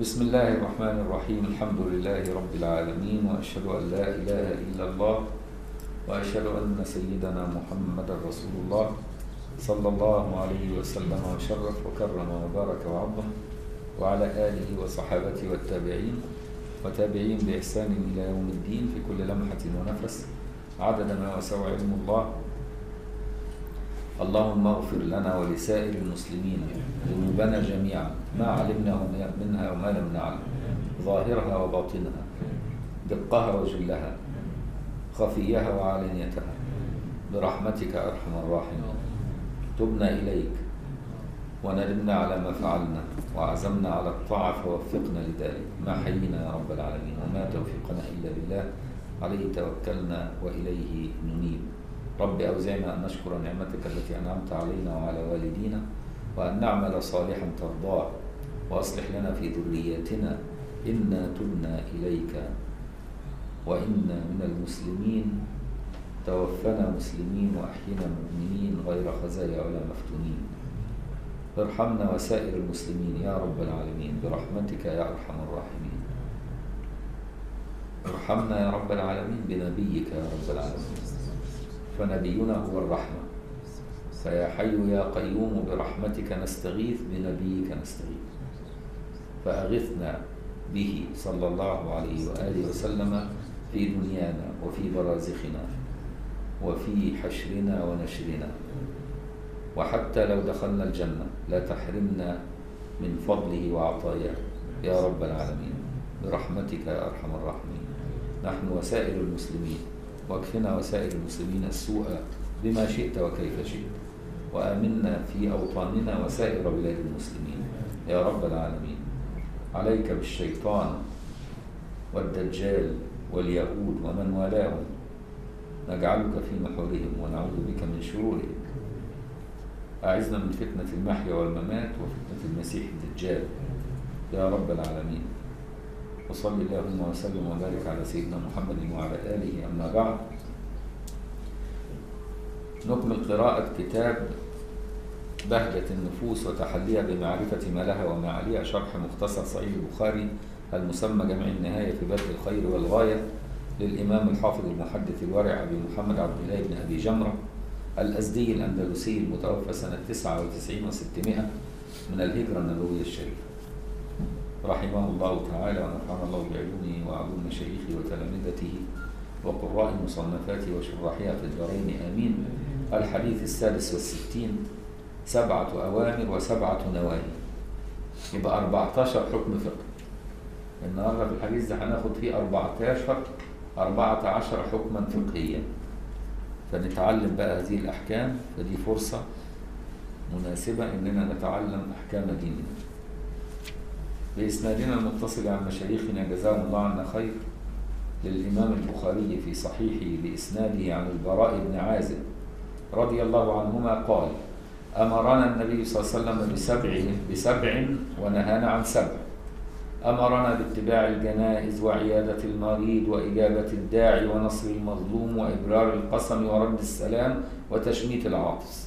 بسم الله الرحمن الرحيم الحمد لله رب العالمين وأشهد أن لا إله إلا الله وأشهد أن سيدنا محمد رسول الله صلى الله عليه وسلم وشرف وكرم وبارك وعظم وعلى آله وصحابته والتابعين وتابعين بإحسان إلى يوم الدين في كل لمحة ونفس عدد ما وسع علم الله اللهم اغفر لنا ولسائر المسلمين ذنوبنا جميعا ما علمنا منها وما لم نعلم ظاهرها وباطنها دقها وجلها خفيها وعلانيتها برحمتك أرحم الراحمين تبنا إليك وندمنا على ما فعلنا وعزمنا على الطاعة فوفقنا لذلك ما حيينا يا رب العالمين وما توفيقنا إلا بالله عليه توكلنا وإليه ننيب رب أوزعنا أن نشكر نعمتك التي أنعمت علينا وعلى والدينا وأن نعمل صالحا ترضاه وأصلح لنا في ذرياتنا إنا تبنا إليك وإنا من المسلمين توفنا مسلمين وأحينا مؤمنين غير خزايا ولا مفتونين ارحمنا وسائر المسلمين يا رب العالمين برحمتك يا أرحم الراحمين ارحمنا يا رب العالمين بنبيك يا رب العالمين فنبينا هو الرحمة فيا حي يا قيوم برحمتك نستغيث بنبيك نستغيث فأغثنا به صلى الله عليه وآله وسلم في دنيانا وفي برازخنا وفي حشرنا ونشرنا وحتى لو دخلنا الجنة لا تحرمنا من فضله وعطاياه يا رب العالمين برحمتك يا أرحم الراحمين نحن وسائر المسلمين واكفنا وسائر المسلمين السوء بما شئت وكيف شئت وآمنا في أوطاننا وسائر بلاد المسلمين يا رب العالمين عليك بالشيطان والدجال واليهود ومن والاهم نجعلك في محورهم ونعوذ بك من شرورهم أعزنا من فتنة المحيا والممات وفتنة المسيح الدجال يا رب العالمين وصل اللهم وسلم وبارك على سيدنا محمد وعلى آله أما بعد نكمل قراءة كتاب بهجة النفوس وتحليها بمعرفة ما لها وما عليها شرح مختصر صحيح البخاري المسمى جمع النهاية في بدء الخير والغاية للإمام الحافظ المحدث الورع أبي محمد عبد الله بن أبي جمرة الأزدي الأندلسي المتوفى سنة 99 و600 من الهجرة النبوية الشريفة رحمه الله تعالى ونفعنا الله بعلومه وعلوم مشايخه وتلامذته وقراء مصنفاته وشراحها في الدارين آمين الحديث السادس والستين سبعة أوامر وسبعة نواهي يبقى 14 حكم فقه النهارده في الحديث ده هناخد فيه 14 14 حكما فقهيا فنتعلم بقى هذه الأحكام فدي فرصة مناسبة إننا نتعلم أحكام ديننا بإسنادنا المتصل عن مشايخنا جزاهم الله عنا خير للإمام البخاري في صحيحه بإسناده عن البراء بن عازب رضي الله عنهما قال أمرنا النبي صلى الله عليه وسلم بسبع بسبع ونهانا عن سبع أمرنا باتباع الجنائز وعيادة المريض وإجابة الداعي ونصر المظلوم وإبرار القسم ورد السلام وتشميت العاطس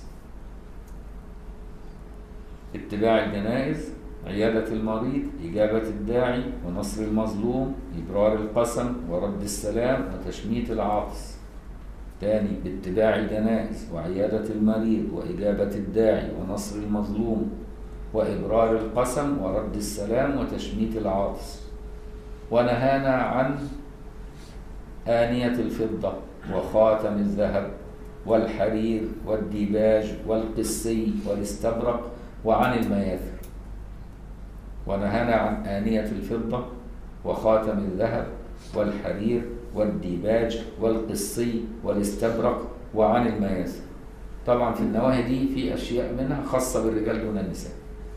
اتباع الجنائز عيادة المريض إجابة الداعي ونصر المظلوم إبرار القسم ورد السلام وتشميت العاطس تاني باتباع الجنائز وعيادة المريض وإجابة الداعي ونصر المظلوم وإبرار القسم ورد السلام وتشميت العاطس ونهانا عن آنية الفضة وخاتم الذهب والحرير والديباج والقسي والاستبرق وعن المياثر ونهانا عن آنية الفضة وخاتم الذهب والحرير والديباج والقصي والاستبرق وعن المياسر طبعا في النواهي دي في أشياء منها خاصة بالرجال دون النساء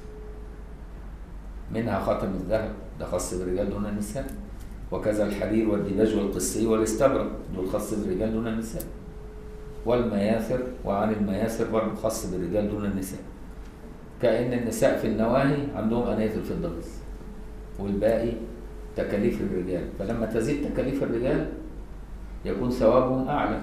منها خاتم الذهب ده خاص بالرجال دون النساء وكذا الحرير والديباج والقصي والاستبرق دول خاص بالرجال دون النساء والمياثر وعن المياسر برضه خاص بالرجال دون النساء كأن النساء في النواهي عندهم أنية الفضة بس والباقي تكاليف الرجال فلما تزيد تكاليف الرجال يكون ثوابهم أعلى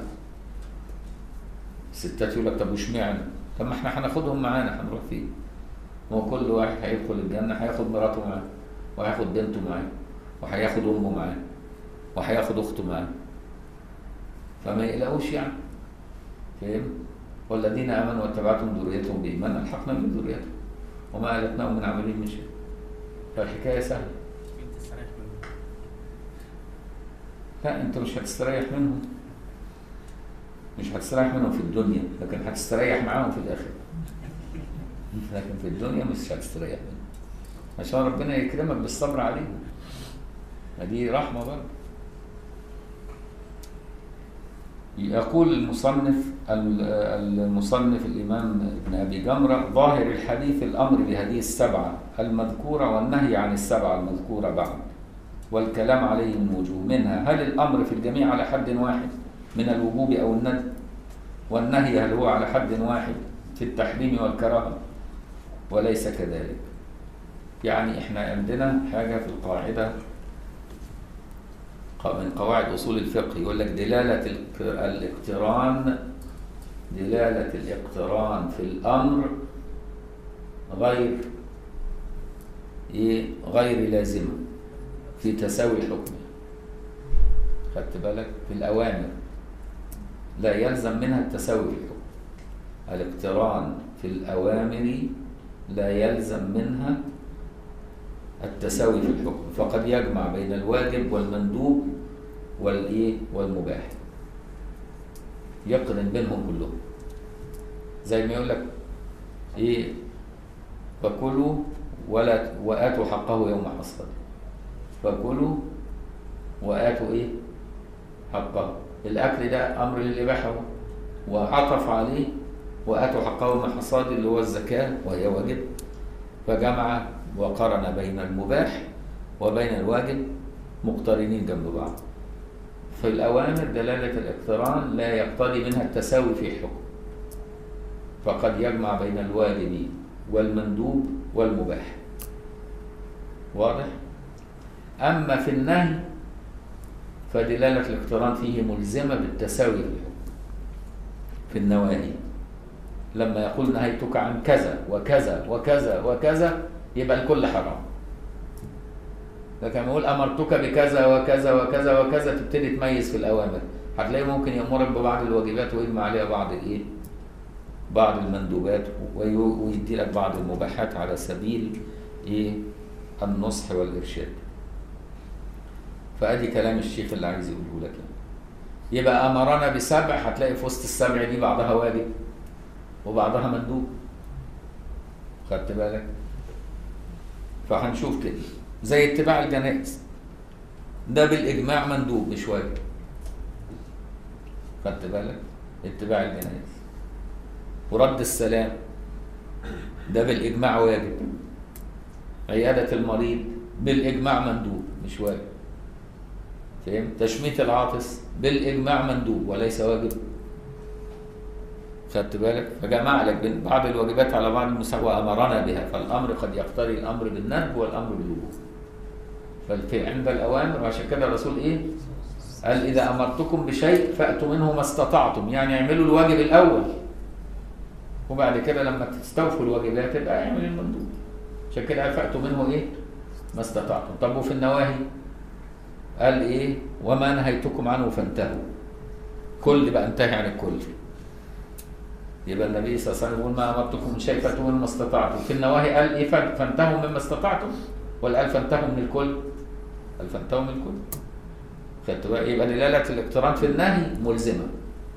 الستات يقول لك طب واشمعنى؟ طب ما احنا هناخدهم معانا هنروح فين؟ هو كل واحد هيدخل الجنة هياخد مراته معاه وهياخد بنته معاه وهياخد امه معاه وهياخد اخته معاه فما يقلقوش يعني فاهم والذين امنوا واتبعتهم ذريتهم بايمان الحقنا من ذريتهم وما التناهم من عملهم من شيء فالحكايه سهله انت تستريح منه لا انت مش هتستريح منهم مش هتستريح منهم في الدنيا لكن هتستريح معاهم في الاخره لكن في الدنيا مش هتستريح منهم عشان ربنا يكرمك بالصبر عليهم ما دي رحمه برضه يقول المصنف المصنف الإمام ابن أبي جمرة ظاهر الحديث الأمر بهذه السبعة المذكورة والنهي عن السبعة المذكورة بعد والكلام عليه من وجوه منها هل الأمر في الجميع على حد واحد من الوجوب أو الندب والنهي هل هو على حد واحد في التحريم والكراهة وليس كذلك يعني احنا عندنا حاجة في القاعدة من قواعد أصول الفقه يقول لك دلالة الاق- الاقتران دلالة الاقتران في الأمر غير إيه غير لازمة في تساوي حكمه خدت بالك في الأوامر لا يلزم منها التساوي في الحكم الاقتران في الأوامر لا يلزم منها التساوي في الحكم فقد يجمع بين الواجب والمندوب والايه والمباح يقرن بينهم كلهم زي ما يقول لك ايه فكلوا ولا واتوا حقه يوم حصاده فكلوا واتوا ايه حقه الاكل ده امر للاباحه هو. وعطف عليه واتوا حقه يوم حصاده اللي هو الزكاه وهي واجب فجمع وقرن بين المباح وبين الواجب مقترنين جنب بعض في الأوامر دلالة الاقتران لا يقتضي منها التساوي في حكم فقد يجمع بين الواجب والمندوب والمباح واضح؟ أما في النهي فدلالة الاقتران فيه ملزمة بالتساوي في الحكم في النواهي لما يقول نهيتك عن كذا وكذا وكذا وكذا يبقى الكل حرام لكن لما يقول امرتك بكذا وكذا وكذا وكذا تبتدي تميز في الاوامر هتلاقي ممكن يامرك ببعض الواجبات ويجمع عليها بعض الايه بعض المندوبات وي- ويدي لك بعض المباحات على سبيل ايه النصح والارشاد فادي كلام الشيخ اللي عايز يقوله لك يعني. يبقى امرنا بسبع هتلاقي في وسط السبع دي بعضها واجب وبعضها مندوب خدت بالك فهنشوف كده زي اتباع الجنائز ده بالاجماع مندوب مش واجب خدت بالك اتباع الجنائز ورد السلام ده بالاجماع واجب عياده المريض بالاجماع مندوب مش واجب فهم تشميت العاطس بالاجماع مندوب وليس واجب خدت بالك فجمع لك بين بعض الواجبات على بعض المساواة وأمرنا بها فالأمر قد يقتضي الأمر بالندب والأمر بالوجوب فالفي عند الأوامر وعشان كده الرسول إيه قال إذا أمرتكم بشيء فأتوا منه ما استطعتم يعني اعملوا الواجب الأول وبعد كده لما تستوفوا الواجبات يبقى اعمل المندوب عشان كده قال فأتوا منه إيه ما استطعتم طب وفي النواهي قال إيه وما نهيتكم عنه فانتهوا كل بقى انتهي عن الكل يبقى النبي صلى الله عليه وسلم يقول ما امرتكم من شيء فاتوا مما استطعتم في النواهي قال ايه فان- فانتهوا مما استطعتم ولا قال فانتهوا من الكل قال فانتهوا من الكل خدت بقى يبقى دلاله الاقتران في النهي ملزمه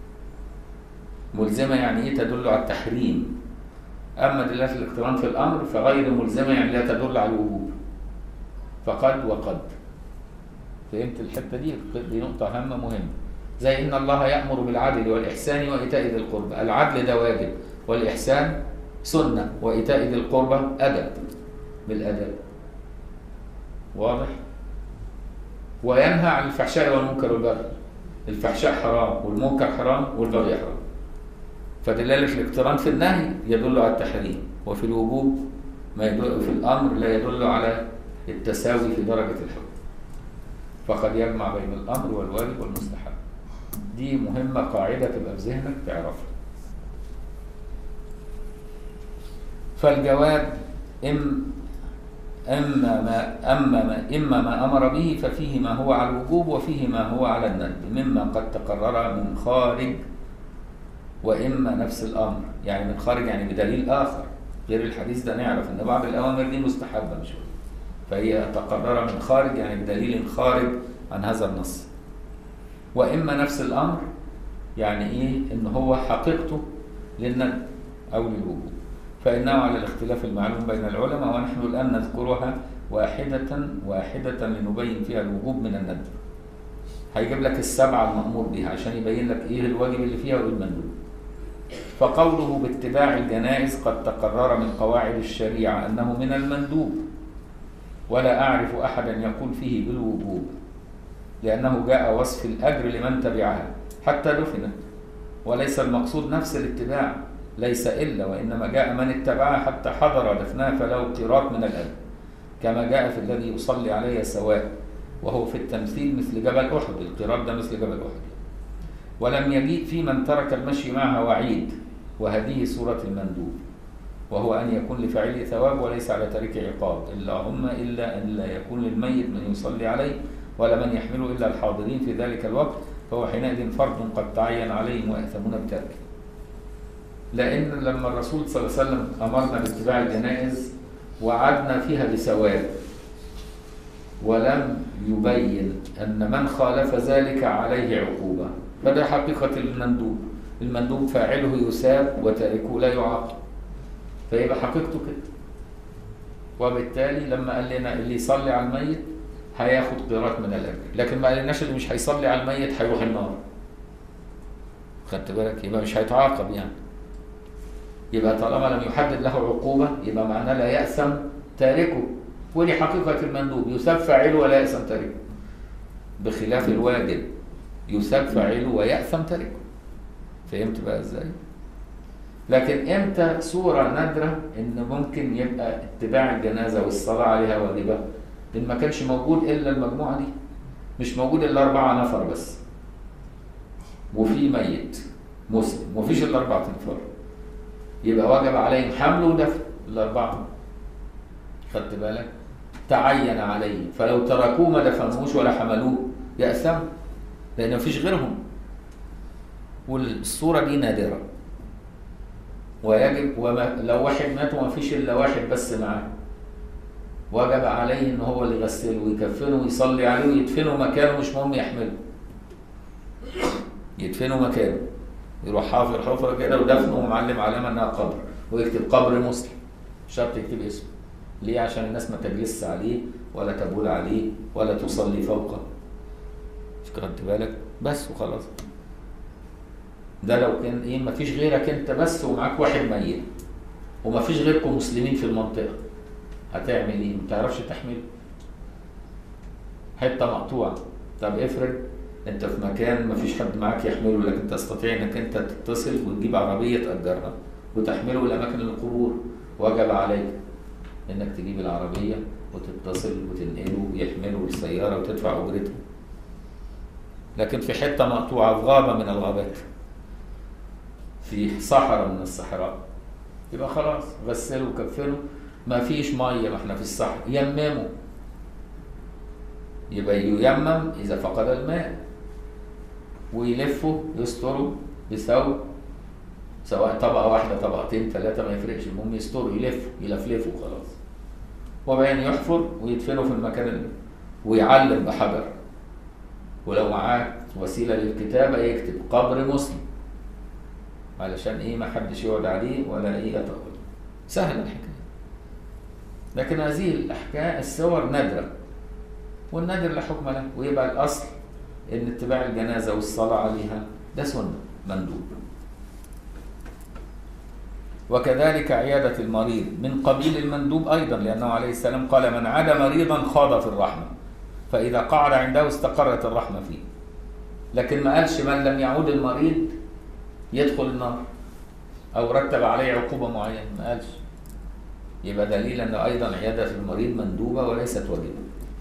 ملزمه يعني ايه تدل على التحريم اما دلاله الاقتران في الامر فغير ملزمه يعني لا تدل على الوجوب فقد وقد فهمت الحته دي دي نقطه هامه مهمه زي ان الله يامر بالعدل والاحسان وايتاء ذي القربى العدل ده واجب والاحسان سنه وايتاء ذي القربى ادب بالادب واضح وينهى عن الفحشاء والمنكر والبغي الفحشاء حرام والمنكر حرام والبغي حرام فدلالة الاقتران في النهي يدل على التحريم وفي الوجوب ما يدل في الأمر لا يدل على التساوي في درجة الحكم فقد يجمع بين الأمر والواجب والمستحب دي مهمة قاعدة تبقى في ذهنك تعرفها فالجواب إم أما ما أما ما إما ما أمر به ففيه ما هو على الوجوب وفيه ما هو على الندب مما قد تقرر من خارج وإما نفس الأمر يعني من خارج يعني بدليل آخر غير الحديث ده نعرف إن بعض الأوامر دي مستحبة مش واجب. فهي تقرر من خارج يعني بدليل خارج عن هذا النص وإما نفس الأمر يعني إيه إن هو حقيقته للندب أو للوجوب فإنه على الاختلاف المعلوم بين العلماء ونحن الآن نذكرها واحدة واحدة لنبين فيها الوجوب من الندب هيجيب لك السبعة المأمور بها عشان يبين لك إيه الواجب اللي فيها وإيه المندوب فقوله باتباع الجنائز قد تقرر من قواعد الشريعة أنه من المندوب ولا أعرف أحدا يقول فيه بالوجوب لأنه جاء وصف الأجر لمن تبعها حتى دفنت وليس المقصود نفس الاتباع ليس إلا وإنما جاء من اتبعها حتى حضر دفنها فله قيراط من الأجر كما جاء في الذي يصلي عليه سواء وهو في التمثيل مثل جبل أحد القيراط ده مثل جبل أحد ولم يجيء في من ترك المشي معها وعيد وهذه سورة المندوب وهو أن يكون لفاعله ثواب وليس على تارك عقاب اللهم إلا أن لا يكون للميت من يصلي عليه ولا من يحمله إلا الحاضرين في ذلك الوقت فهو حينئذ فرض قد تعين عليهم ويأثمون بتركه لأن لما الرسول صلى الله عليه وسلم أمرنا باتباع الجنائز وعدنا فيها بثواب ولم يبين أن من خالف ذلك عليه عقوبة فده حقيقة المندوب المندوب فاعله يثاب وتاركه لا يعاقب فيبقى حقيقته كده وبالتالي لما قال لنا اللي يصلي على الميت هياخد قيراط من الاجر لكن ما قالناش اللي مش هيصلي على الميت هيروح النار خدت بالك يبقى مش هيتعاقب يعني يبقى طالما لم يحدد له عقوبة يبقى معناه لا يأثم تاركه ودي حقيقة المندوب يثاب فاعله ولا يأثم تاركه بخلاف الواجب يثاب فاعله ويأثم تاركه فهمت بقى ازاي؟ لكن امتى صورة نادرة ان ممكن يبقى اتباع الجنازة والصلاة عليها واجبة ان ما كانش موجود الا المجموعة دي مش موجود الا اربعة نفر بس وفي ميت مسلم ومفيش الا اربعة انفار يبقى وجب عليهم حمل ودفن الاربعة خدت بالك تعين عليه فلو تركوه ما دفنوش ولا حملوه يأثم لان مفيش غيرهم والصورة دي نادرة ويجب وما لو واحد مات وما فيش الا واحد بس معاه وجب عليه ان هو اللي يغسله ويكفنه ويصلي عليه ويدفنه مكانه مش مهم يحمله يدفنه مكانه يروح حافر حفره كده ودفنه ومعلم علامه انها قبر ويكتب قبر مسلم شرط يكتب اسمه ليه عشان الناس ما تجلس عليه ولا تبول عليه ولا تصلي فوقه مش خدت بالك بس وخلاص ده لو كان ايه مفيش غيرك انت بس ومعاك واحد ميت ومفيش غيركم مسلمين في المنطقه هتعمل ايه؟ ما تعرفش تحمله حته مقطوعه طب افرض انت في مكان مفيش حد معاك يحمله لكن تستطيع انك انت تتصل وتجيب عربيه تاجرها وتحمله الى اماكن القبور وجب عليك انك تجيب العربيه وتتصل وتنقله ويحمله السياره وتدفع اجرته لكن في حته مقطوعه في غابه من الغابات في صحراء من الصحراء يبقى خلاص غسله وكفنه ما فيش ميه ما احنا في الصحراء يممه يبقى ييمم اذا فقد الماء ويلفه يستره بثوب سواء طبقه واحده طبقتين ثلاثه ما يفرقش المهم يستره يلفه يلفلفه خلاص وبعدين يحفر ويدفنه في المكان اللي ويعلم بحجر ولو معاه وسيله للكتابه يكتب قبر مسلم علشان ايه ما حدش يقعد عليه ولا ايه يتقل سهل الحكايه لكن هذه الاحكام الصور نادره والنادر لا حكم له ويبقى الاصل ان اتباع الجنازه والصلاه عليها ده سنه مندوب وكذلك عيادة المريض من قبيل المندوب أيضا لأنه عليه السلام قال من عاد مريضا خاض في الرحمة فإذا قعد عنده استقرت الرحمة فيه لكن ما قالش من لم يعود المريض يدخل النار او رتب عليه عقوبه معينه ما قالش يبقى دليل ان ايضا عياده المريض مندوبه وليست واجبه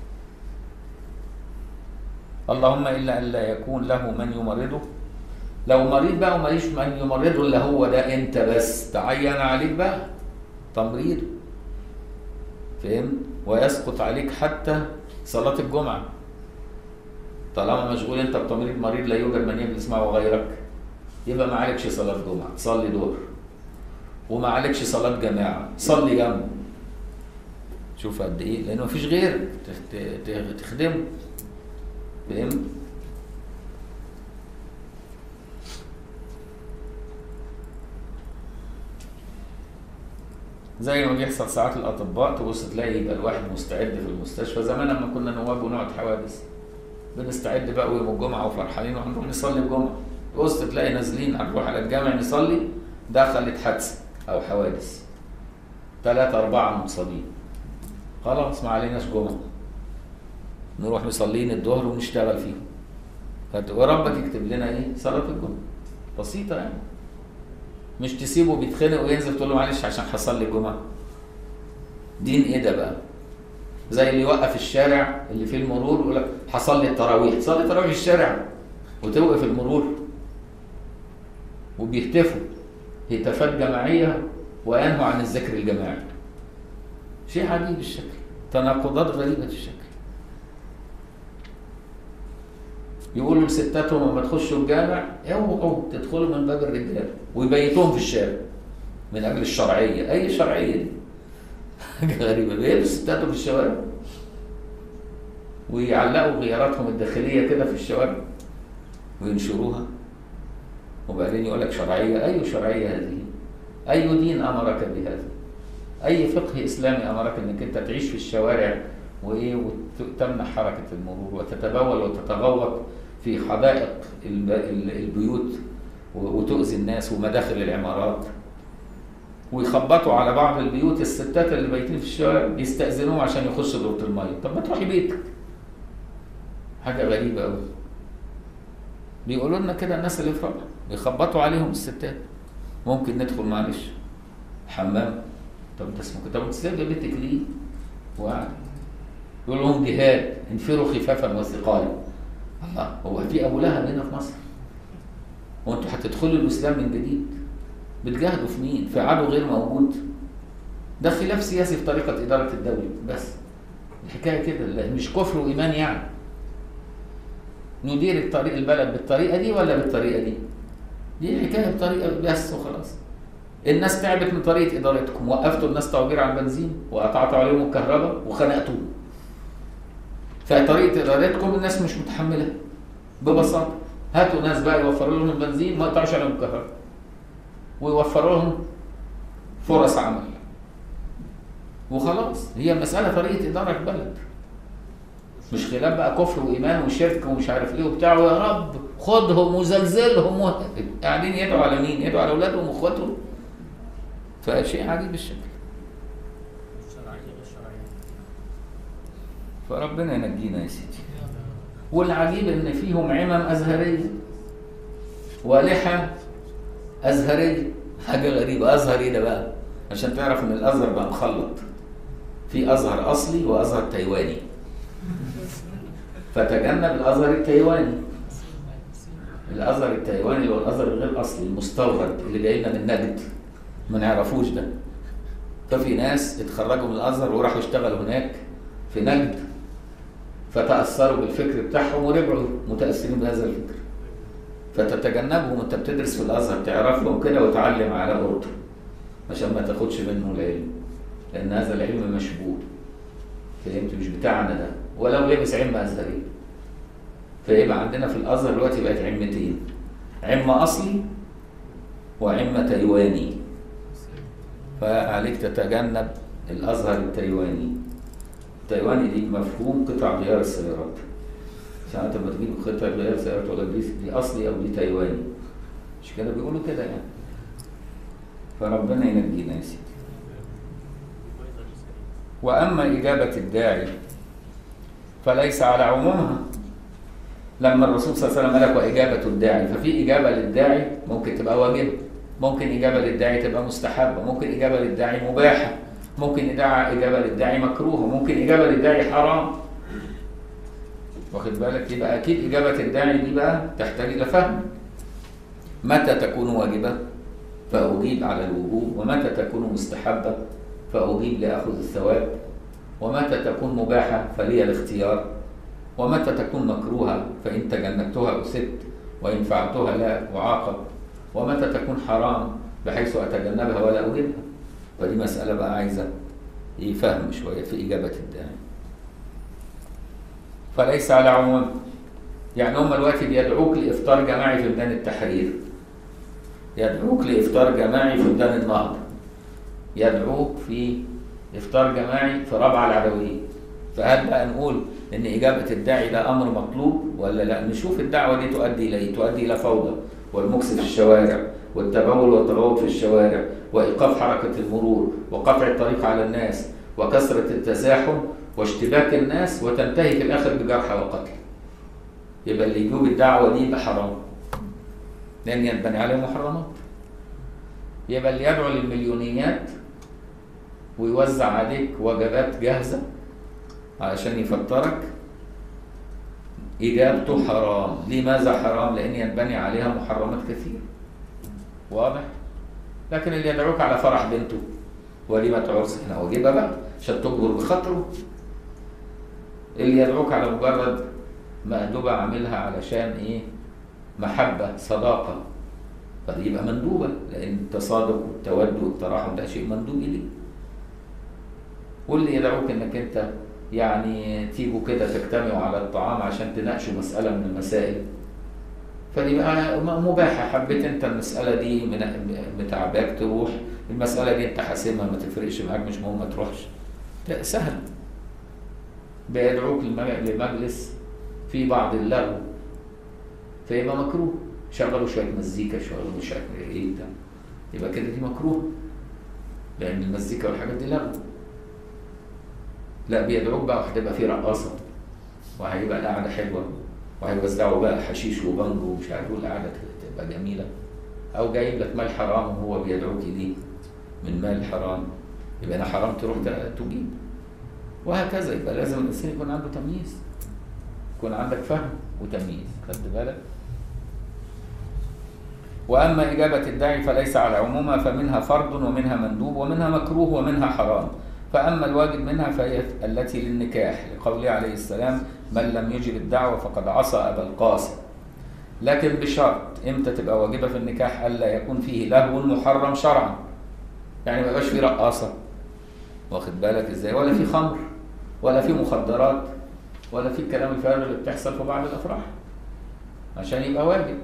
اللهم الا ان لا يكون له من يمرضه لو مريض بقى وماليش من يمرضه الا هو ده انت بس تعين عليك بقى تمريضه فهمت ويسقط عليك حتى صلاة الجمعة طالما مشغول انت بتمريض مريض لا يوجد من يجلس معه غيرك يبقى ما عليكش صلاة جمعة تصلي ظهر وما عليكش صلاة جماعة صلي جنبه شوف قد ايه لانه مفيش غيرك ت- ت- ت- تخدمه فهمت زي ما بيحصل ساعات الاطباء تبص تلاقي يبقى الواحد مستعد في المستشفى زمان لما كنا نواب ونقعد حوادث بنستعد بقى يوم الجمعه وفرحانين وهنروح نصلي الجمعه تبص تلاقي نازلين هنروح على الجامع نصلي دخلت حادثه او حوادث ثلاثة أربعة مصابين خلاص ما عليناش جمعة نروح مصلين الظهر ونشتغل فيهم فت- وربك يكتب لنا ايه صلاة الجمعة بسيطة يعني مش تسيبه بيتخانق وينزل تقول له معلش عشان هصلي الجمعة دين ايه ده بقى زي اللي يوقف الشارع اللي فيه المرور يقول لك هصلي التراويح تصلي التراويح في الشارع وتوقف المرور وبيهتفوا هتافات جماعية وينهوا عن الذكر الجماعي شيء عجيب الشكل تناقضات غريبة الشكل يقولوا لستاتهم لما تخشوا الجامع اوعوا تدخلوا من باب الرجال ويبيتوهم في الشارع من اجل الشرعيه اي شرعيه دي حاجه غريبه بيلبسوا ستاتهم في الشوارع ويعلقوا غياراتهم الداخليه كده في الشوارع وينشروها وبعدين يقول لك شرعيه اي شرعيه هذه اي دين امرك بهذا اي فقه اسلامي امرك انك انت تعيش في الشوارع وايه وتمنع حركه المرور وتتبول وتتغوط في حدائق الب- ال- البيوت و- وتؤذي الناس ومداخل العمارات ويخبطوا على بعض البيوت الستات اللي بايتين في الشوارع يستأذنوهم عشان يخشوا دورة المية طب ما تروحي بيتك حاجة غريبة أوي بيقولوا لنا كده الناس اللي في رابعة بيخبطوا عليهم الستات ممكن ندخل معلش حمام طب ده اسمه كده طب تسيب بيتك ليه؟ وقعد يقول لهم جهاد انفروا خفافا وثقالا الله هو في ابو لهب هنا في مصر هو انتوا هتدخلوا الاسلام من جديد بتجاهدوا في مين؟ في عدو غير موجود ده خلاف سياسي في طريقه اداره الدوله بس الحكايه كده لا، مش كفر وايمان يعني ندير الطريق البلد بالطريقه دي ولا بالطريقه دي؟ دي الحكايه بطريقه بس وخلاص الناس تعبت من طريقه ادارتكم وقفتوا الناس تعبير عن البنزين وقطعتوا عليهم الكهرباء وخنقتوهم فطريقه ادارتكم الناس مش متحمله ببساطه هاتوا ناس بقى يوفروا لهم البنزين ما يقطعوش عليهم الكهرباء ويوفروا لهم فرص عمل وخلاص هي مساله طريقه اداره بلد مش خلاف بقى كفر وايمان وشرك ومش عارف ايه وبتاع يا رب خدهم وزلزلهم و... قاعدين يدعوا على مين؟ يدعوا على اولادهم واخواتهم فشيء عجيب الشكل الشرعية بالشرعية فربنا ينجينا يا سيدي والعجيب ان فيهم عمم ازهريه ولحى ازهريه حاجه غريبه ازهر ايه ده بقى عشان تعرف ان الازهر بقى مخلط في ازهر اصلي وازهر تايواني فتجنب الازهر التايواني الازهر التايواني اللي هو الازهر الغير الاصلي المستورد اللي جاي لنا من نجد ما نعرفوش ده ففي ناس اتخرجوا من الازهر وراحوا اشتغلوا هناك في نجد فتاثروا بالفكر بتاعهم ورجعوا متاثرين بهذا الفكر فتتجنبهم وانت بتدرس في الازهر تعرفهم كده وتعلم على اردن عشان ما تاخدش منه العلم لان هذا العلم مشبوه فهمت مش بتاعنا ده ولو لبس عمه ازهريه فيبقى عندنا في الازهر دلوقتي بقت عمتين عمه اصلي وعمه تايواني فعليك تتجنب الازهر التايواني التايواني دي مفهوم قطع غيار السيارات ساعات لما تجيب قطع غيار السيارات تقول لك دي دي اصلي او دي تايواني مش كده بيقولوا كده يعني فربنا ينجينا يا سيدي واما اجابه الداعي فليس على عمومها لما الرسول صلى الله عليه وسلم قال لك واجابه الداعي ففي اجابه للداعي ممكن تبقى واجبه ممكن اجابه للداعي تبقى مستحبه ممكن اجابه للداعي مباحه ممكن إداعة اجابه للداعي مكروهه ممكن اجابه للداعي حرام واخد بالك يبقى اكيد اجابه الداعي دي بقى تحتاج الى فهم متى تكون واجبه فاجيب على الوجوب ومتى تكون مستحبه فاجيب لاخذ الثواب ومتى تكون مباحة فلي الاختيار ومتى تكون مكروهة فإن تجنبتها أسدت وإن فعلتها لا أعاقب ومتى تكون حرام بحيث أتجنبها ولا أجيبها فدي مسألة بقى عايزة يفهم شوية في إجابة الداعي فليس على عموم يعني هم دلوقتي بيدعوك لإفطار جماعي في ميدان التحرير يدعوك لإفطار جماعي في ميدان النهضة يدعوك في إفطار جماعي في رابعة العدوية فهل بقى نقول إن إجابة الداعي ده أمر مطلوب ولا لا نشوف الدعوة دي تؤدي إلى إيه تؤدي إلى فوضى والمكس في الشوارع والتبول والتروض في الشوارع وإيقاف حركة المرور وقطع الطريق على الناس وكثرة التزاحم واشتباك الناس وتنتهي في الآخر بجرحى وقتل يبقى اللي يجوب الدعوة دي يبقى حرام لأن ينبني عليه محرمات يبقى اللي يدعو للمليونيات ويوزع عليك وجبات جاهزة علشان يفطرك إجابته حرام لماذا حرام؟ لأن ينبني عليها محرمات كثير واضح؟ لكن اللي يدعوك على فرح بنته وليمة عرس احنا واجبها بقى عشان تجبر بخاطره اللي يدعوك على مجرد مأدوبة عاملها علشان ايه محبة صداقة فدي يبقى مندوبة لأن التصادق والتود والتراحم ده شيء مندوب إليه واللي يدعوك انك انت يعني تيجوا كده تجتمعوا على الطعام عشان تناقشوا مسألة من المسائل فدي بقى مباحة حبيت انت المسألة دي من متعباك تروح المسألة دي انت حاسمها ما تفرقش معاك مش مهم ما تروحش لا سهل بيدعوك لمجلس في بعض اللغو فيبقى مكروه شغلوا شوية مزيكا شغلوا شوية ايه ده يبقى كده دي مكروه لأن المزيكا والحاجات دي لغو لا بيدعوك بقى وهتبقى في رقاصة وهيبقى القعدة حلوة وهيوزعوا بقى حشيش وبنجو ومش عارف والقعدة تبقى جميلة أو جايب لك مال حرام وهو بيدعوك ليه من مال حرام يبقى أنا حرام تروح تجيب وهكذا يبقى لازم الإنسان يكون عنده تمييز يكون عندك فهم وتمييز خدت بالك وأما إجابة الداعي فليس على عمومها فمنها فرض ومنها مندوب ومنها مكروه ومنها حرام فأما الواجب منها فهي التي للنكاح لقوله عليه السلام من لم يجب الدعوة فقد عصى أبا القاسم لكن بشرط امتى تبقى واجبة في النكاح ألا يكون فيه لهو محرم شرعا يعني ما يبقاش فيه رقاصة واخد بالك ازاي ولا في خمر ولا في مخدرات ولا في الكلام الفارغ اللي بتحصل في بعض الافراح عشان يبقى واجب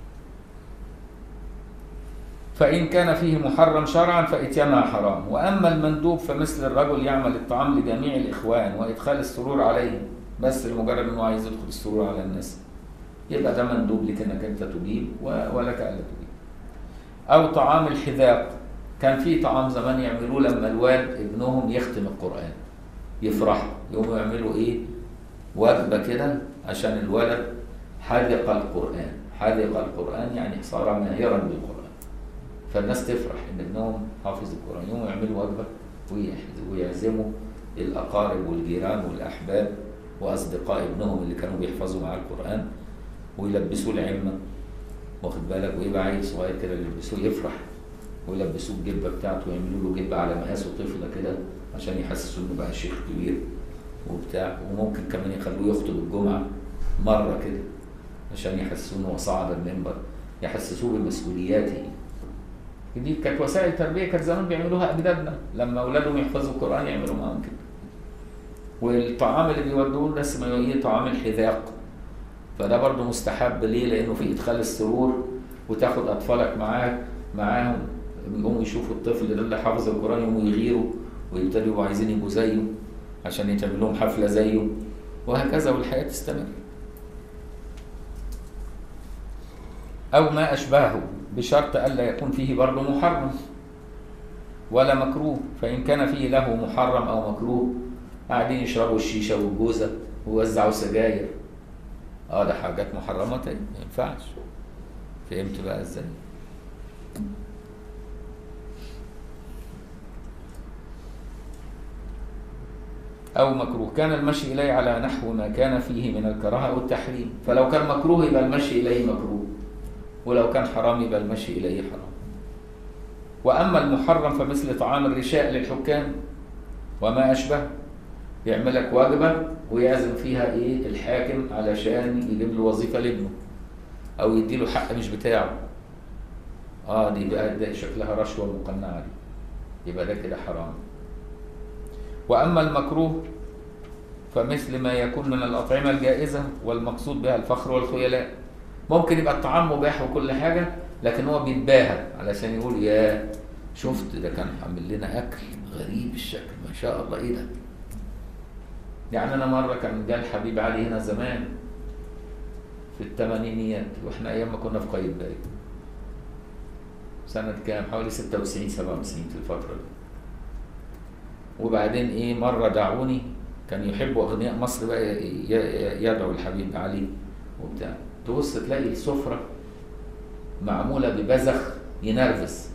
فإن كان فيه محرم شرعا فإتيانها حرام وأما المندوب فمثل الرجل يعمل الطعام لجميع الإخوان وإدخال السرور عليهم بس لمجرد أنه عايز يدخل السرور على الناس يبقى ده مندوب لك أنك أنت تجيب ولك ألا تجيب أو طعام الحذاق كان في طعام زمان يعملوه لما الوالد ابنهم يختم القرآن يفرحوا يقوموا يعملوا إيه وجبة كده عشان الولد حذق القرآن حذق القرآن يعني صار ماهرا بالقرآن فالناس تفرح ان ابنهم حافظ القران يقوموا يعملوا وجبه ويعزموا الاقارب والجيران والاحباب واصدقاء ابنهم اللي كانوا بيحفظوا معاه القران ويلبسوه العمه واخد بالك ويبقى عيل صغير كده يلبسوه يفرح ويلبسوه الجبه بتاعته ويعملوا له جبه على مقاسه طفله كده عشان يحسسوا انه بقى شيخ كبير وبتاع وممكن كمان يخلوه يخطب الجمعه مره كده عشان يحسسوه انه صعد المنبر يحسسوه بمسؤولياته دي كانت وسائل تربيه كانت زمان بيعملوها اجدادنا لما اولادهم يحفظوا القران يعملوا معاهم كده والطعام اللي بيودوه ده اسمه ايه طعام الحذاق فده برضه مستحب ليه لانه في ادخال السرور وتاخد اطفالك معاك معاهم يقوموا يشوفوا الطفل ده اللي حافظ القران يقوموا يغيروا ويبتدوا يبقوا عايزين يبقوا زيه عشان يتعمل لهم حفله زيه وهكذا والحياه تستمر أو ما أشبهه بشرط ألا يكون فيه برضه محرم ولا مكروه فإن كان فيه له محرم أو مكروه قاعدين يشربوا الشيشة والجوزة ويوزعوا سجاير اه ده حاجات محرمات ايه ما ينفعش فهمت بقى ازاي أو مكروه كان المشي إليه على نحو ما كان فيه من الكراهة أو التحريم فلو كان مكروه يبقى المشي إليه مكروه ولو كان حرام يبقى المشي إليه حرام وأما المحرم فمثل طعام الرشاء للحكام وما أشبه يعمل لك وجبة ويعزم فيها ايه الحاكم علشان يجيب له وظيفة لابنه او يدي له حق مش بتاعه اه دي بقى ده شكلها رشوة مقنعة دي يبقى ده كده حرام واما المكروه فمثل ما يكون من الأطعمة الجائزة والمقصود بها الفخر والخيلاء ممكن يبقى الطعام مباح وكل حاجة لكن هو بيتباهى علشان يقول يا شفت ده كان عامل لنا أكل غريب الشكل ما شاء الله إيه ده يعني أنا مرة كان جال حبيب علي هنا زمان في الثمانينيات واحنا أيام ما كنا في قايتباي سنة كام؟ حوالي 96 97 في الفترة دي وبعدين إيه مرة دعوني كان يحبوا اغنياء مصر بقى ي- ي- يدعو الحبيب علي وبتاع تبص تلاقي السفره معموله ببزخ ينرفز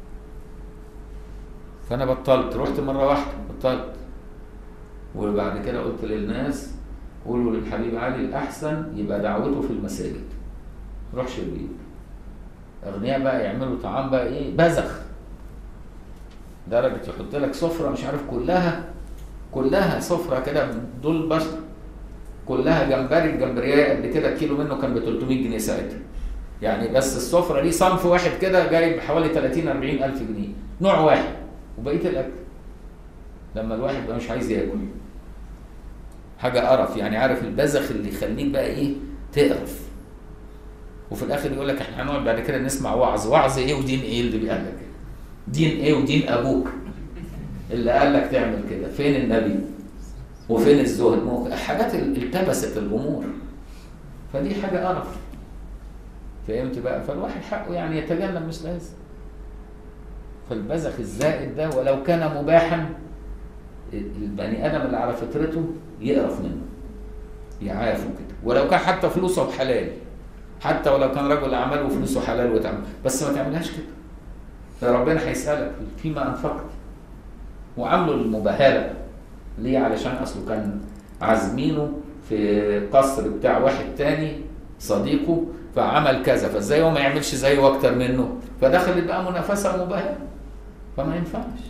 فانا بطلت رحت مره واحده بطلت وبعد كده قلت للناس قولوا للحبيب علي الاحسن يبقى دعوته في المساجد روحش البيت اغنياء بقى يعملوا طعام بقى ايه بزخ درجه يحط لك سفره مش عارف كلها كلها سفرة كده دول بشر كلها جمبري الجمبريه قد كده الكيلو منه كان ب 300 جنيه ساعتها يعني بس السفرة دي صنف واحد كده جاي بحوالي 30 40 ألف جنيه نوع واحد وبقية الأكل لما الواحد بقى مش عايز ياكل حاجة قرف يعني عارف البذخ اللي يخليك بقى إيه تقرف وفي الآخر يقول لك إحنا هنقعد بعد كده نسمع وعظ وعظ إيه ودين إيه اللي بيقول لك دين إيه ودين أبوك اللي قال لك تعمل كده فين النبي وفين الزهد ما هو حاجات التبست الامور فدي حاجه قرف فهمت بقى فالواحد حقه يعني يتجنب مثل هذا فالبذخ الزائد ده ولو كان مباحا البني ادم اللي على فطرته يقرف منه يعافه كده ولو كان حتى فلوسه بحلال حتى ولو كان رجل اعمال وفلوسه حلال وتعمل بس ما تعملهاش كده ده ربنا هيسالك فيما انفقت وعامله المباهله ليه علشان اصله كان عازمينه في قصر بتاع واحد تاني صديقه فعمل كذا فازاي هو ما يعملش زيه واكتر منه فدخلت بقى منافسه ومباهله فما ينفعش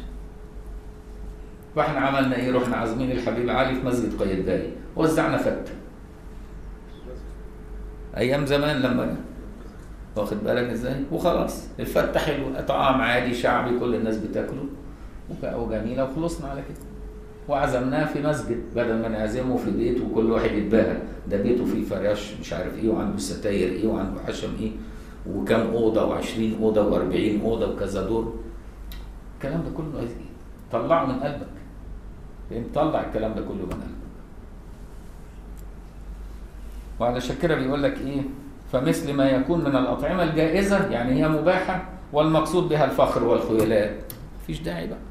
فاحنا عملنا ايه رحنا عازمين الحبيب علي في مسجد قايتباي وزعنا فته ايام زمان لما واخد بالك ازاي وخلاص الفته حلو طعام عادي شعبي كل الناس بتاكله وجميله وخلصنا على كده وعزمناه في مسجد بدل ما نعزمه في بيت وكل واحد يتباهى ده بيته فيه فراش مش عارف ايه وعنده ستاير ايه وعنده حشم ايه وكم اوضه و20 اوضه و40 اوضه وكذا دور الكلام ده كله طلعه من قلبك فهمت طلع الكلام ده كله من قلبك وعلى كده بيقول لك ايه فمثل ما يكون من الاطعمه الجائزه يعني هي مباحه والمقصود بها الفخر والخيلاء مفيش داعي بقى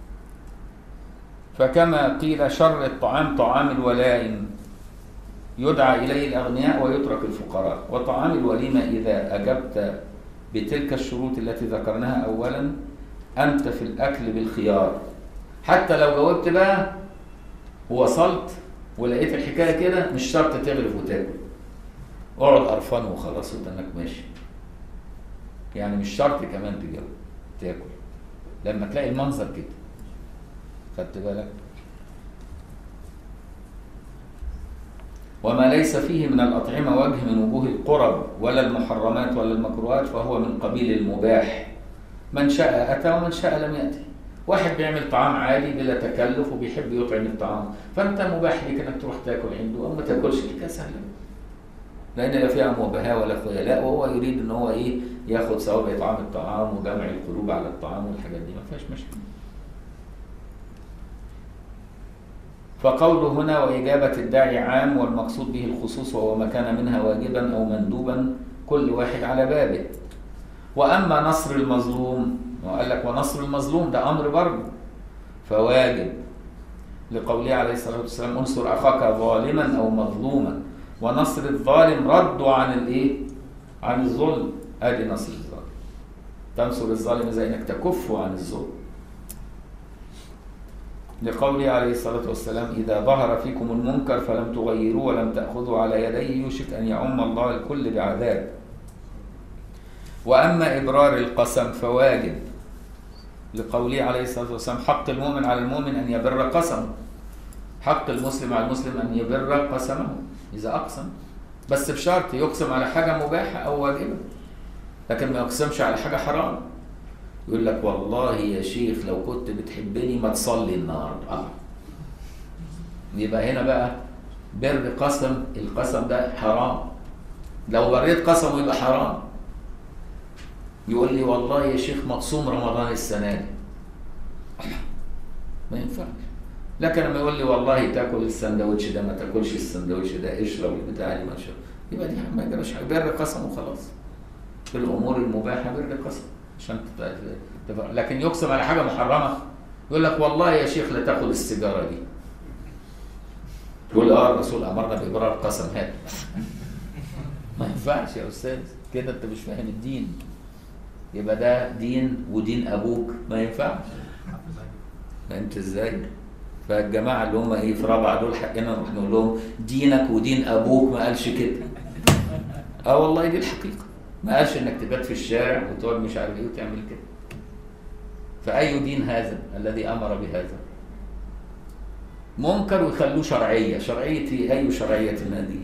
فكما قيل شر الطعام طعام الولائم يدعى إليه الأغنياء ويترك الفقراء وطعام الوليمة إذا أجبت بتلك الشروط التي ذكرناها أولا أنت في الأكل بالخيار حتى لو جاوبت بقى ووصلت ولقيت الحكاية كده مش شرط تغرف وتاكل اقعد قرفان وخلاص وتنك ماشي يعني مش شرط كمان تجاوب تاكل لما تلاقي المنظر كده خدت بالك وما ليس فيه من الأطعمة وجه من وجوه القرب ولا المحرمات ولا المكروهات فهو من قبيل المباح من شاء أتى ومن شاء لم يأتي واحد بيعمل طعام عادي بلا تكلف وبيحب يطعم الطعام فأنت مباح لك أنك تروح تاكل عنده أو ما تاكلش دي سهلة لأن لا فيها مباهاة ولا خيلاء وهو يريد أن هو إيه ياخد ثواب إطعام الطعام وجمع القلوب على الطعام والحاجات دي ما فيهاش مشكلة فقوله هنا وإجابة الداعي عام والمقصود به الخصوص وهو ما كان منها واجبا أو مندوبا كل واحد على بابه وأما نصر المظلوم وقال لك ونصر المظلوم ده أمر برضه فواجب لقوله عليه الصلاة والسلام انصر أخاك ظالما أو مظلوما ونصر الظالم رد عن الإيه؟ عن الظلم أدي نصر الظالم تنصر الظالم زي إنك تكفه عن الظلم لقوله عليه الصلاة والسلام إذا ظهر فيكم المنكر فلم تغيروه ولم تأخذوا على يديه يوشك أن يعم الله الكل بعذاب وأما إبرار القسم فواجب لقوله عليه الصلاة والسلام حق المؤمن على المؤمن أن يبر قسمه حق المسلم على المسلم أن يبر قسمه إذا أقسم بس بشرط يقسم على حاجة مباحة أو واجبة لكن ما يقسمش على حاجة حرام يقول لك والله يا شيخ لو كنت بتحبني ما تصلي النهارده آه. يبقى هنا بقى بر قسم القسم ده حرام لو بريت قسمه يبقى حرام يقول لي والله يا شيخ مقسوم رمضان السنه دي ما ينفعش لكن لما يقول لي والله تاكل السندوتش ده ما تاكلش السندوتش ده اشرب البتاع دي ما تشرب يبقى دي ما يجراش حاجه بر قسم وخلاص في الامور المباحه بر قسم عشان تبقى تبقى لكن يقسم على حاجه محرمه يقول لك والله يا شيخ لا تاخد السيجاره دي يقول اه الرسول امرنا بابرار القسم هات ما ينفعش يا استاذ كده انت مش فاهم الدين يبقى ده دين ودين ابوك ما ينفعش فهمت ازاي؟ فالجماعه اللي هم ايه في رابعه دول حقنا نروح نقول لهم دينك ودين ابوك ما قالش كده. اه والله دي الحقيقه. ما قالش انك تبات في الشارع وتقعد مش عارف ايه وتعمل كده. فاي دين هذا الذي امر بهذا؟ منكر ويخلوه شرعيه، شرعيه ايه؟ اي شرعيه هذه؟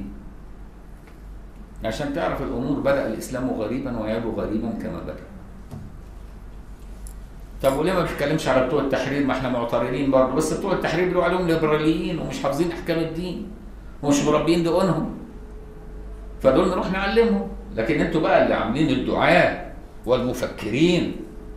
عشان تعرف الامور بدا الاسلام غريبا ويعود غريبا كما بدا. طب وليه ما بتتكلمش على بتوع التحرير ما احنا معترضين برضه بس بتوع التحرير بيقولوا عليهم ليبراليين ومش حافظين احكام الدين ومش مربيين دقونهم فدول نروح نعلمهم لكن انتوا بقى اللي عاملين الدعاة والمفكرين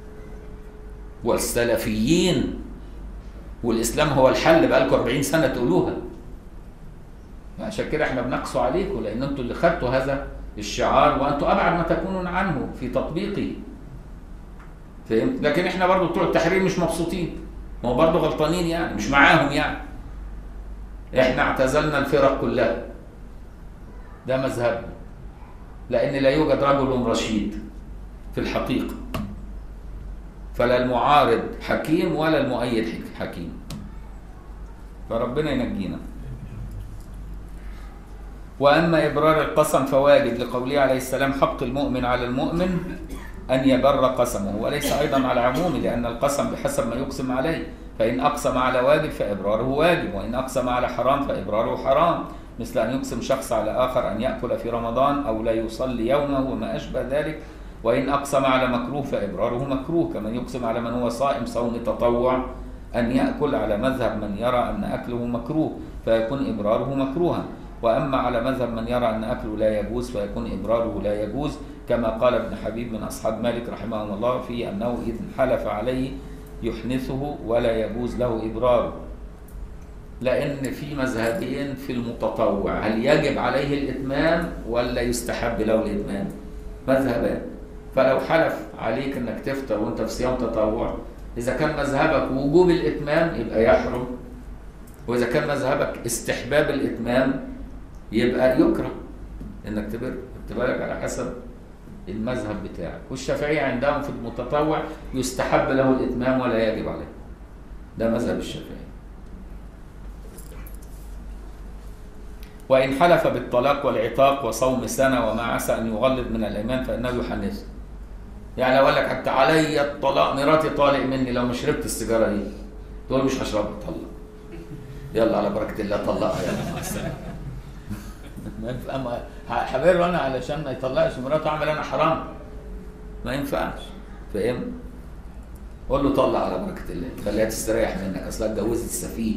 والسلفيين والاسلام هو الحل بقى لكم 40 سنه تقولوها عشان كده احنا بنقسو عليكم لان انتوا اللي خدتوا هذا الشعار وانتوا ابعد ما تكونون عنه في تطبيقه فهمت لكن احنا برضو بتوع التحرير مش مبسوطين ما هو برضو غلطانين يعني مش معاهم يعني احنا اعتزلنا الفرق كلها ده مذهبنا لان لا يوجد رجل رشيد في الحقيقه فلا المعارض حكيم ولا المؤيد حكيم فربنا ينجينا واما ابرار القسم فواجب لقوله عليه السلام حق المؤمن على المؤمن أن يبر قسمه وليس أيضا على عمومه لأن القسم بحسب ما يقسم عليه فإن أقسم على واجب فإبراره واجب وإن أقسم على حرام فإبراره حرام مثل أن يقسم شخص على آخر أن يأكل في رمضان أو لا يصلي يومه وما أشبه ذلك وإن أقسم على مكروه فإبراره مكروه كمن يقسم على من هو صائم صوم تطوع أن يأكل على مذهب من يرى أن أكله مكروه فيكون إبراره مكروها وأما على مذهب من يرى أن أكله لا يجوز فيكون إبراره لا يجوز كما قال ابن حبيب من أصحاب مالك رحمه الله في أنه إذ حلف عليه يحنثه ولا يجوز له إبراره لأن في مذهبين في المتطوع هل يجب عليه الإتمام ولا يستحب له الإتمام مذهبان فلو حلف عليك أنك تفطر وأنت في صيام تطوع إذا كان مذهبك وجوب الإتمام يبقى يحرم وإذا كان مذهبك استحباب الإتمام يبقى يكره إنك تبر بالك على حسب المذهب بتاعك والشافعية عندهم في المتطوع يستحب له الإتمام ولا يجب عليه ده مذهب الشافعي وإن حلف بالطلاق والعتاق وصوم سنة وما عسى أن يغلظ من الإيمان فإنه يحنثه يعني لو قال لك حتى علي الطلاق مراتي طالق مني لو ما شربت السيجارة دي تقول مش هشربها طلق يلا على بركة الله طلقها يلا مع السلامة اما هبر انا علشان ما يطلقش مراته اعمل انا حرام ما ينفعش فاهم قول له طلع على بركه الله خليها تستريح منك اصلا اتجوزت السفيه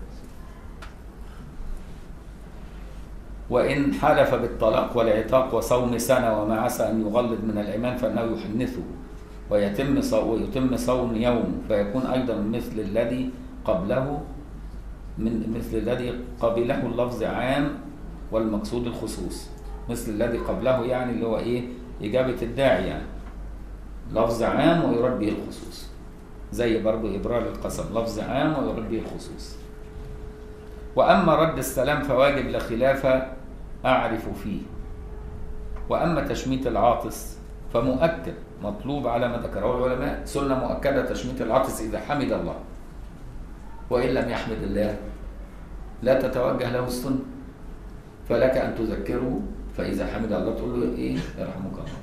وإن حلف بالطلاق والعتاق وصوم سنة وما عسى أن يغلظ من الإيمان فإنه يحنثه ويتم صو ويتم صوم يوم فيكون أيضا مثل الذي قبله من مثل الذي قبله اللفظ عام والمقصود الخصوص مثل الذي قبله يعني اللي هو ايه اجابه الداعي يعني لفظ عام ويراد به الخصوص زي برضه ابرار القسم لفظ عام ويراد به الخصوص واما رد السلام فواجب لا خلاف اعرف فيه واما تشميت العاطس فمؤكد مطلوب على ما ذكره العلماء سنه مؤكده تشميت العاطس اذا حمد الله وان لم يحمد الله لا تتوجه له السنه فلك ان تذكره فاذا حمد الله تقول له ايه يرحمك الله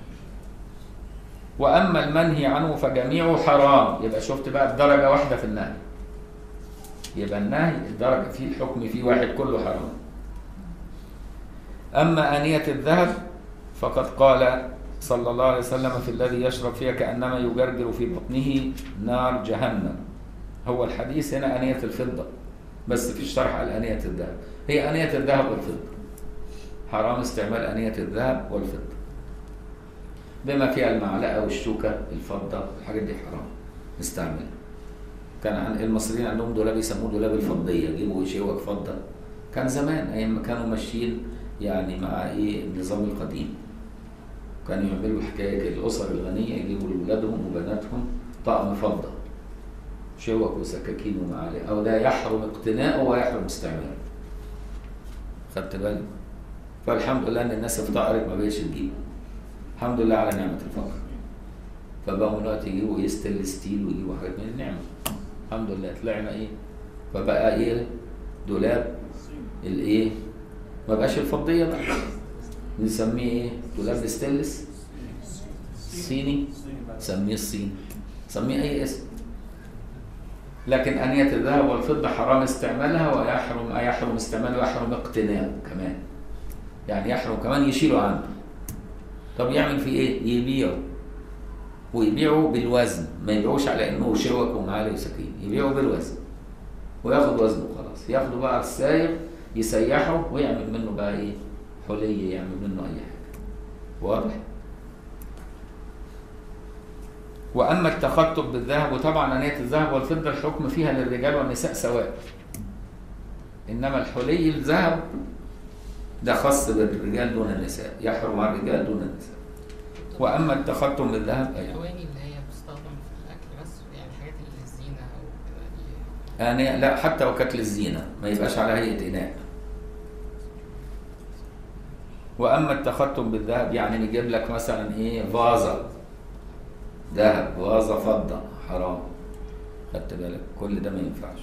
واما المنهي عنه فجميعه حرام يبقى شفت بقى الدرجه واحده في النهي يبقى النهي الدرجة فيه الحكم فيه واحد كله حرام أما آنية الذهب فقد قال صلى الله عليه وسلم في الذي يشرب فيها كأنما يجرجر في بطنه نار جهنم هو الحديث هنا آنية الفضة بس في الشرح على آنية الذهب هي آنية الذهب والفضة حرام استعمال آنية الذهب والفضة بما فيها المعلقة والشوكة الفضة الحاجات دي حرام نستعملها كان عن المصريين عندهم دولاب يسموه دولاب الفضية يجيبوا شوك فضة كان زمان أيام ما كانوا ماشيين يعني مع إيه النظام القديم كانوا يعملوا حكاية الأسر الغنية يجيبوا لأولادهم وبناتهم طقم فضة شوك وسكاكين ومعالق أو ده يحرم اقتناؤه ويحرم استعماله خدت بالك فالحمد لله ان الناس افتقرت ما بقتش تجيب الحمد لله على نعمه الفقر فبقوا دلوقتي يجيبوا ايه ستيل ستيل ويجيبوا حاجات من النعمه الحمد لله طلعنا ايه فبقى ايه دولاب الايه ما بقاش الفضيه بقى نسميه ايه دولاب الستيلس صيني سميه الصيني سميه اي اسم لكن أنية الذهب والفضة حرام استعمالها ويحرم يحرم استعمالها ويحرم اقتناؤه كمان يعني يحرم كمان يشيله عنه طب يعمل فيه ايه؟ يبيعه ويبيعه بالوزن ما يبيعوش على انه شوك ومعالق وسكين يبيعه بالوزن وياخد وزنه خلاص ياخده بقى السايق يسيحه ويعمل منه بقى ايه؟ حلي يعمل منه اي حاجه واضح؟ واما التخطب بالذهب وطبعا انيه الذهب والفضه الحكم فيها للرجال والنساء سواء انما الحلي الذهب ده خاص بالرجال دون النساء يحرم على الرجال دون النساء واما التختم بالذهب ايوه الأواني اللي هي بتستخدم في الأكل بس يعني الحاجات اللي للزينة أو كده دي يعني لا حتى وكانت للزينه ما يبقاش على هيئه اناء واما التختم بالذهب يعني نجيب لك مثلا ايه فازه ذهب فازه فضه حرام خدت بالك كل ده ما ينفعش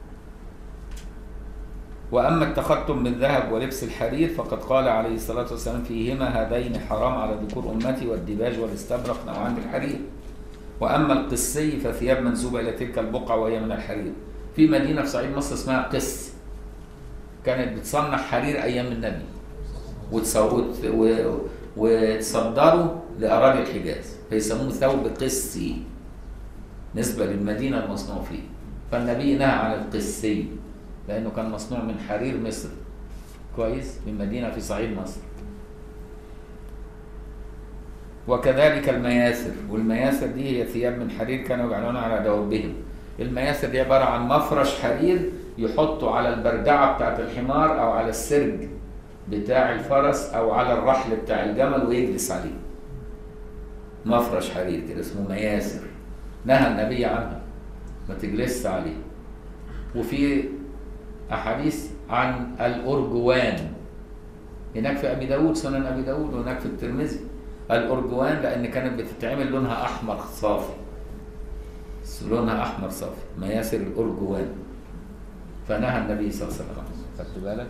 واما التختم بالذهب ولبس الحرير فقد قال عليه الصلاه والسلام فيهما هذين حرام على ذكور امتي والديباج والاستبرق نوعان من الحرير واما القسي فثياب منسوبه الى تلك البقعه وهي من الحرير في مدينه في صعيد مصر اسمها قس كانت بتصنع حرير ايام النبي وتص- و- وتصدروا لاراضي الحجاز فيسموه ثوب قسي نسبه للمدينه المصنوع فيه فالنبي نهى عن القسي لانه كان مصنوع من حرير مصر كويس من مدينه في صعيد مصر وكذلك المياسر والمياسر دي هي ثياب من حرير كانوا يجعلونها على دوابهم المياسر دي عباره عن مفرش حرير يحطوا على البردعه بتاعت الحمار او على السرج بتاع الفرس او على الرحل بتاع الجمل ويجلس عليه مفرش حرير كده اسمه مياسر نهى النبي عنها ما تجلسش عليه وفي احاديث عن الارجوان هناك في ابي داود سنن ابي داود وهناك في الترمذي الارجوان لان كانت بتتعمل لونها احمر صافي لونها احمر صافي مياسر الارجوان فنهى النبي صلى الله عليه وسلم عنه. خدت بالك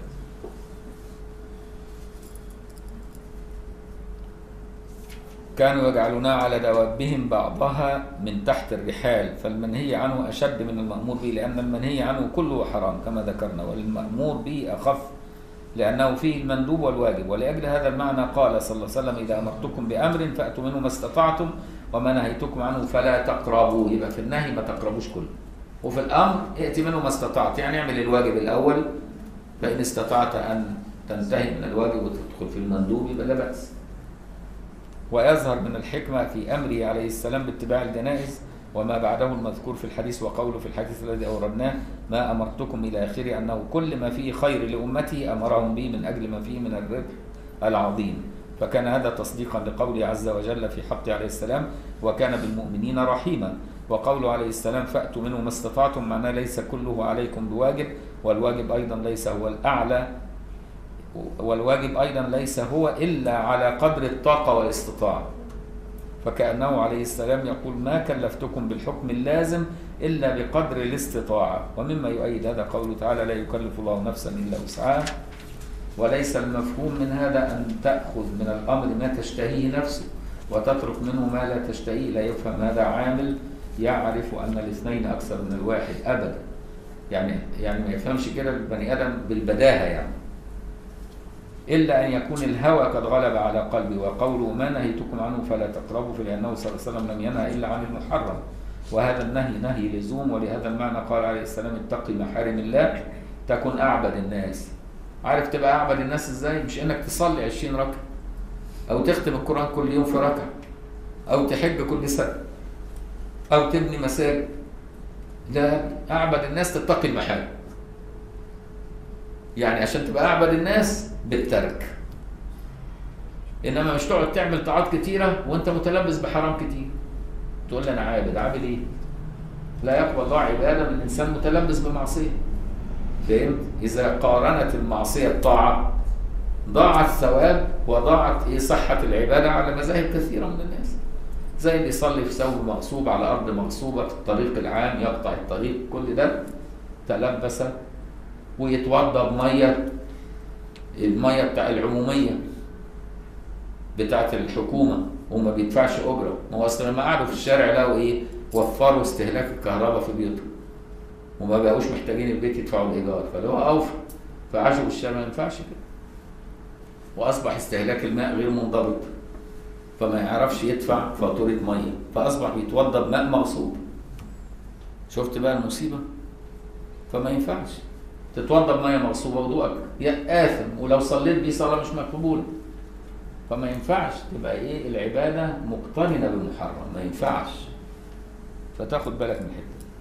كانوا يجعلونها على دوابهم بعضها من تحت الرحال فالمنهي عنه أشد من المأمور به لأن المنهي عنه كله حرام كما ذكرنا والمأمور به أخف لأنه فيه المندوب والواجب ولأجل هذا المعنى قال صلى الله عليه وسلم إذا أمرتكم بأمر فأتوا منه ما استطعتم وما نهيتكم عنه فلا تقربوه يبقى في النهي ما تقربوش كله وفي الأمر ائت منه ما استطعت يعني اعمل الواجب الأول فإن استطعت أن تنتهي من الواجب وتدخل في المندوب يبقى لا بأس ويظهر من الحكمة في أمره عليه السلام باتباع الجنائز وما بعده المذكور في الحديث وقوله في الحديث الذي أوردناه ما أمرتكم إلى آخره أنه كل ما فيه خير لأمته أمرهم به من أجل ما فيه من الربح العظيم فكان هذا تصديقا لقوله عز وجل في حقه عليه السلام وكان بالمؤمنين رحيما وقوله عليه السلام فأتوا منه ما استطعتم معناه ليس كله عليكم بواجب والواجب أيضا ليس هو الأعلى والواجب أيضا ليس هو إلا على قدر الطاقة والاستطاعة فكأنه عليه السلام يقول ما كلفتكم بالحكم اللازم إلا بقدر الاستطاعة ومما يؤيد هذا قوله تعالى لا يكلف الله نفسا إلا وسعها وليس المفهوم من هذا أن تأخذ من الأمر ما تشتهيه نفسه وتترك منه ما لا تشتهيه لا يفهم هذا عامل يعرف أن الاثنين أكثر من الواحد أبدا يعني يعني ما يفهمش كده البني ادم بالبداهه يعني الا ان يكون الهوى قد غلب على قلبي وقوله ما نهيتكم عنه فلا تقربوا فلانه صلى الله عليه وسلم لم ينهى الا عن المحرم وهذا النهي نهي لزوم ولهذا المعنى قال عليه السلام اتقي محارم الله تكن اعبد الناس عارف تبقى اعبد الناس ازاي مش انك تصلي 20 ركعه او تختم القران كل يوم في ركعه او تحج كل سنه او تبني مساجد لا اعبد الناس تتقي المحارم يعني عشان تبقى اعبد الناس بالترك انما مش تقعد تعمل طاعات كتيره وانت متلبس بحرام كتير تقول لي انا عابد عابد ايه لا يقبل الله عباده من انسان متلبس بمعصيه فهمت اذا قارنت المعصيه الطاعه ضاع الثواب وضاعت ايه صحه العباده على مذاهب كثيره من الناس زي اللي يصلي في ثوب مغصوب على ارض مغصوبه في الطريق العام يقطع الطريق كل ده تلبس ويتوضا بميه الميه بتاع العموميه بتاعت الحكومه وما بيدفعش اجره ما هو اصل لما قعدوا في الشارع لقوا ايه وفروا استهلاك الكهرباء في بيوتهم وما بقوش محتاجين البيت يدفعوا الايجار فاللي هو اوفى فعاشوا في الشارع ما ينفعش كده واصبح استهلاك الماء غير منضبط فما يعرفش يدفع فاتوره ميه فاصبح بيتوضا بماء مغصوب شفت بقى المصيبه فما ينفعش تتوضا بميه مغصوبه وضوءك يا اثم ولو صليت بيه صلاه مش مقبوله فما ينفعش تبقى ايه العباده مقترنه بالمحرم ما ينفعش فتاخد بالك من الحته دي.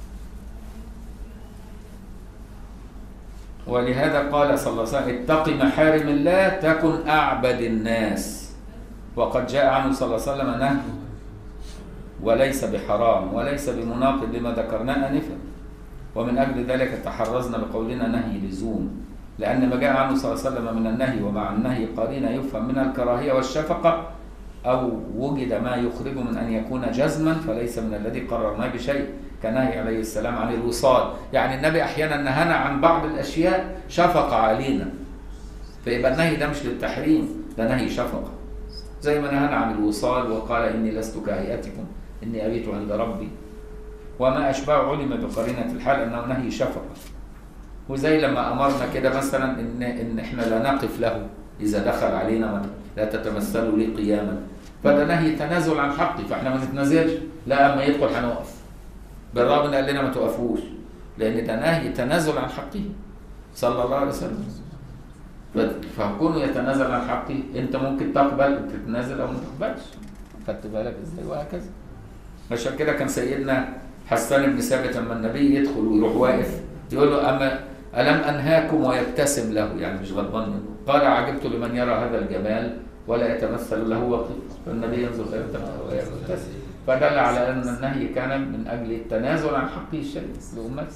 ولهذا قال صلى الله عليه وسلم اتق محارم الله تكن اعبد الناس وقد جاء عنه صلى الله عليه وسلم نهي وليس بحرام وليس بمناقض لما ذكرناه انفا ومن اجل ذلك تحرزنا بقولنا نهي لزوم لأن ما جاء عنه صلى الله عليه وسلم من النهي ومع النهي قرينة يفهم منها الكراهية والشفقة أو وجد ما يخرج من أن يكون جزما فليس من الذي قررناه بشيء كنهي عليه السلام عن الوصال يعني النبي أحيانا نهانا عن بعض الأشياء شفقة علينا فيبقى النهي ده مش للتحريم ده نهي شفقة زي ما نهانا عن الوصال وقال إني لست كهيئتكم إني أبيت عند ربي وما أشبه علم بقرينة الحال أنه نهي شفقة وزي لما امرنا كده مثلا ان ان احنا لا نقف له اذا دخل علينا لا تتمثلوا لي قياما فده نهي تنازل عن حقي فاحنا ما نتنازلش لا اما يدخل هنقف بالرغم ان قال لنا ما توقفوش لان ده نهي تنازل عن حقه صلى الله عليه وسلم فكونه يتنازل عن حقه انت ممكن تقبل تتنازل او ما تقبلش خدت بالك ازاي وهكذا عشان كده كان سيدنا حسان بن ثابت لما النبي يدخل ويروح واقف يقول له اما ألم أنهاكم ويبتسم له يعني مش غضبان منه قال عجبت لمن يرى هذا الجمال ولا يتمثل له وقت فالنبي ينظر فيبتسم فدل على أن النهي كان من أجل التنازل عن حقه الشريف لأمته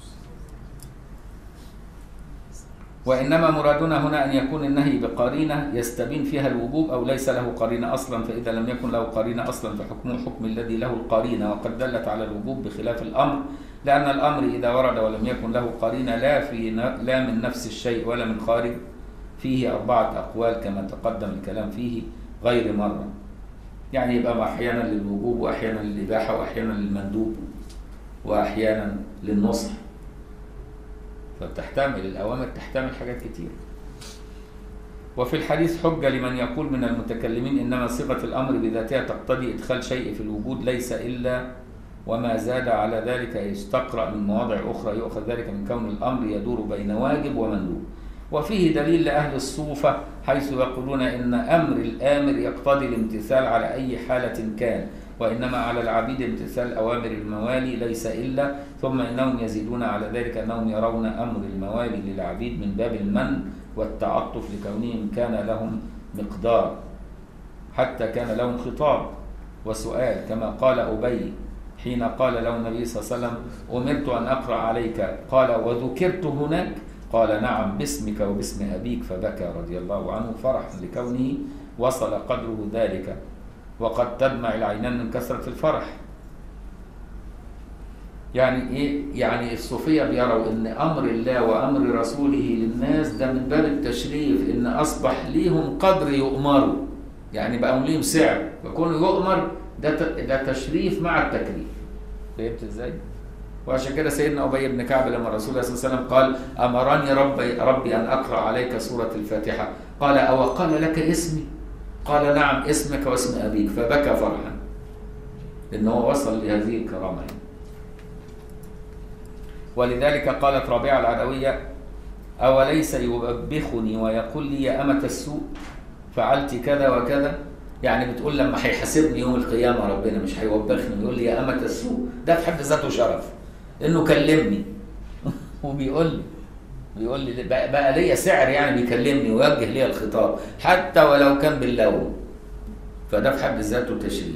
وإنما مرادنا هنا أن يكون النهي بقرينة يستبين فيها الوجوب أو ليس له قرينة أصلا فإذا لم يكن له قرينة أصلا فحكمه حكم الذي له القرينة وقد دلت على الوجوب بخلاف الأمر لأن الأمر إذا ورد ولم يكن له قرينة لا في لا من نفس الشيء ولا من خارج فيه أربعة أقوال كما تقدم الكلام فيه غير مرة يعني يبقى أحيانا للوجوب وأحيانا للإباحة وأحيانا للمندوب وأحيانا للنصح فبتحتمل الأوامر تحتمل حاجات كتير وفي الحديث حجة لمن يقول من المتكلمين إنما صيغة الأمر بذاتها تقتضي إدخال شيء في الوجود ليس إلا وما زاد على ذلك يستقرأ من مواضع أخرى يؤخذ ذلك من كون الأمر يدور بين واجب ومندوب وفيه دليل لأهل الصوفة حيث يقولون إن أمر الآمر يقتضي الامتثال على أي حالة كان وإنما على العبيد امتثال أوامر الموالي ليس إلا ثم إنهم يزيدون على ذلك أنهم يرون أمر الموالي للعبيد من باب المن والتعطف لكونهم كان لهم مقدار حتى كان لهم خطاب وسؤال كما قال أبي حين قال له النبي صلى الله عليه وسلم أمرت أن أقرأ عليك قال وذكرت هناك قال نعم باسمك وباسم أبيك فبكى رضي الله عنه فرحا لكونه وصل قدره ذلك وقد تدمع العينان من كثرة الفرح يعني ايه يعني الصوفيه بيروا ان امر الله وامر رسوله للناس ده من باب التشريف ان اصبح ليهم قدر يؤمروا يعني بقى ليهم سعر فكون يؤمر ده ده تشريف مع التكليف فهمت ازاي وعشان كده سيدنا ابي بن كعب لما الرسول صلى الله عليه وسلم قال امرني ربي ربي ان اقرا عليك سوره الفاتحه قال او قال لك اسمي قال نعم اسمك واسم ابيك فبكى فرحا لان هو وصل لهذه الكرامه ولذلك قالت رابعه العدويه اوليس يوبخني ويقول لي يا امه السوء فعلت كذا وكذا يعني بتقول لما هيحاسبني يوم القيامه ربنا مش هيوبخني ويقول لي يا امه السوء ده في حد ذاته شرف انه كلمني وبيقول لي بيقول لي بقى, بقى ليا سعر يعني بيكلمني ويوجه لي الخطاب حتى ولو كان باللوم فده في حد ذاته تشريف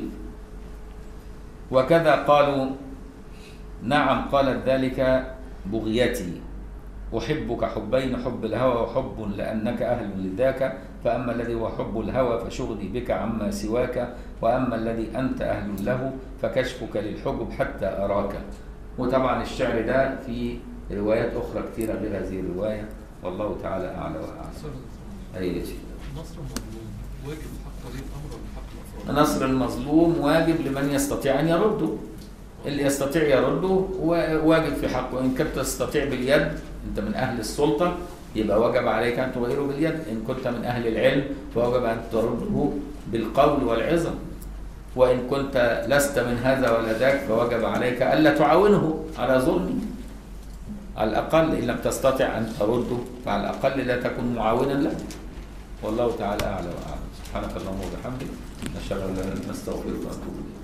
وكذا قالوا نعم قالت ذلك بغيتي أحبك حبين حب الهوى وحب لأنك أهل لذاك فأما الذي هو حب الهوى فشغلي بك عما سواك وأما الذي أنت أهل له فكشفك للحجب حتى أراك وطبعا الشعر ده في روايات أخرى كثيرة غير هذه الرواية والله تعالى أعلى وأعلم سوري. أي شيء نصر المظلوم واجب حق ولي الامر ولا حق الافراد؟ نصر المظلوم واجب لمن يستطيع أن يرده اللي يستطيع يرده وا- واجب في حقه إن كنت تستطيع باليد أنت من أهل السلطة يبقى وجب عليك أن تغيره باليد إن كنت من أهل العلم فوجب أن ترده بالقول والعظة وإن كنت لست من هذا ولا ذاك فوجب عليك ألا تعاونه على ظلمه على الأقل إن لم تستطع أن ترده فعلى الأقل لا تكن معاونا له والله تعالى أعلى وأعلم سبحانك اللهم وبحمدك نشهد أن لا إله إلا أنت نستغفرك ونتوب إليك